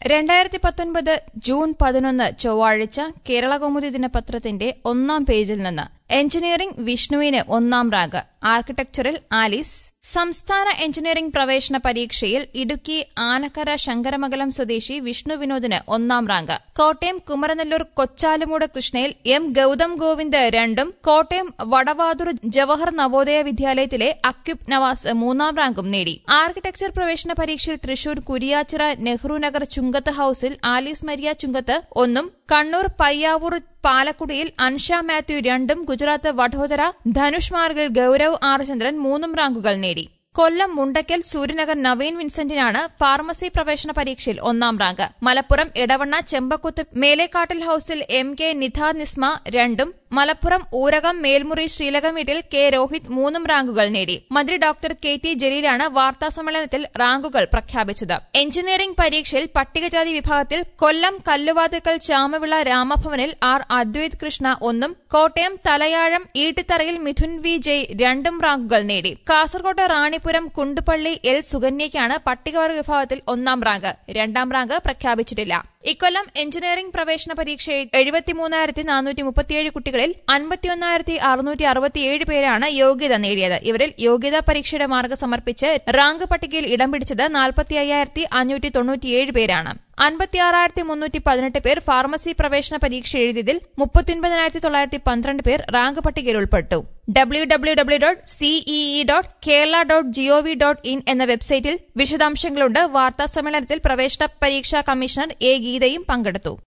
രണ്ടായിരത്തി പത്തൊൻപത് ജൂൺ പതിനൊന്ന് ചൊവ്വാഴ്ച കേരളകൗമുദി ദിനപത്രത്തിന്റെ ഒന്നാം പേജിൽ നിന്ന് എഞ്ചിനീയറിംഗ് വിഷ്ണുവിന് ഒന്നാം റാങ്ക് ആർക്കിടെക്ചറിൽ ആലീസ് സംസ്ഥാന എഞ്ചിനീയറിംഗ് പ്രവേശന പരീക്ഷയിൽ ഇടുക്കി ആനക്കര ശങ്കരമംഗലം സ്വദേശി വിഷ്ണു വിനോദിന് ഒന്നാം റാങ്ക് കോട്ടയം കുമരനെല്ലൂർ കൊച്ചാലുമൂട് കൃഷ്ണയിൽ എം ഗൌതം ഗോവിന്ദ് രണ്ടും കോട്ടയം വടവാതൂർ ജവഹർ നവോദയ വിദ്യാലയത്തിലെ അക്യുബ് നവാസ് മൂന്നാം റാങ്കും നേടി ആർക്കിടെക്ചർ പ്രവേശന പരീക്ഷയിൽ തൃശൂർ കുരിയാച്ചിറ നെഹ്റു നഗർ ചുങ്കത്ത് ഹൌസിൽ ആലീസ് മരിയ ചുങ്കത്ത് ഒന്നും കണ്ണൂർ പയ്യാവൂർ പാലക്കുടിയിൽ അൻഷ മാത്യു രണ്ടും ഗുജറാത്ത് വഡോദര ധനുഷ് മാർഗിൽ ഗൌരവ് ആർ ചന്ദ്രൻ മൂന്നും റാങ്കുകൾ നേടി കൊല്ലം മുണ്ടക്കൽ സൂര്യനഗർ നവീൻ വിൻസെന്റിനാണ് ഫാർമസി പ്രവേശന പരീക്ഷയിൽ ഒന്നാം റാങ്ക് മലപ്പുറം ഇടവണ്ണ ചെമ്പക്കുത്ത് മേലേക്കാട്ടിൽ ഹൌസിൽ എം കെ നിധ നിസ്മ രണ്ടും മലപ്പുറം ഊരകം മേൽമുറി ശ്രീലകം വീട്ടിൽ കെ രോഹിത് മൂന്നും റാങ്കുകൾ നേടി മന്ത്രി ഡോക്ടർ കെ ടി ജലീലാണ് വാർത്താസമ്മേളനത്തിൽ റാങ്കുകൾ പ്രഖ്യാപിച്ചത് എഞ്ചിനീയറിംഗ് പരീക്ഷയിൽ പട്ടികജാതി വിഭാഗത്തിൽ കൊല്ലം കല്ലുവാതുക്കൽ ചാമവിള രാമഭവനിൽ ആർ അദ്വൈത് കൃഷ്ണ ഒന്നും കോട്ടയം തലയാഴം ഈട്ടിത്തറയിൽ മിഥുൻ വി ജയ് രണ്ടും റാങ്കുകൾ നേടി കാസർകോട്ട് റാണിപുരം കുണ്ടുപള്ളി എൽ സുകന്യയ്ക്കാണ് പട്ടികവർഗ വിഭാഗത്തിൽ ഒന്നാം റാങ്ക് രണ്ടാം റാങ്ക് പ്രഖ്യാപിച്ചിട്ടില്ല ഇക്കൊല്ലം എഞ്ചിനീയറിംഗ് പ്രവേശന പരീക്ഷയിൽ എഴുപത്തിമൂന്നായിരത്തി നാനൂറ്റി മുപ്പത്തിയേഴ് കുട്ടികളിൽ അൻപത്തിയൊന്നായിരത്തി അറുന്നൂറ്റി അറുപത്തിയേഴ് പേരാണ് യോഗ്യത നേടിയത് ഇവരിൽ യോഗ്യതാ പരീക്ഷയുടെ മാർഗം സമർപ്പിച്ച് റാങ്ക് പട്ടികയിൽ ഇടം പിടിച്ചത് നാൽപ്പത്തി അയ്യായിരത്തി അഞ്ഞൂറ്റി തൊണ്ണൂറ്റിയേഴ് പേരാണ് അൻപത്തിയാറായിരത്തി മുന്നൂറ്റി പതിനെട്ട് പേർ ഫാർമസി പ്രവേശന പരീക്ഷ എഴുതിയതിൽ മുപ്പത്തിയൊൻപതിനായിരത്തി തൊള്ളായിരത്തി പന്ത്രണ്ട് പേർ റാങ്ക് പട്ടികയിൽ ഉൾപ്പെട്ടു W W W dot CEE dot Kerala dot GOV dot in എന്ന വെബ്സൈറ്റിൽ വിശദാംശങ്ങളുണ്ട് വാർത്താ സമ്മേളനത്തിൽ പ്രവേശന പരീക്ഷാ കമ്മീഷണർ എ ഗീതയും പങ്കെടുത്തു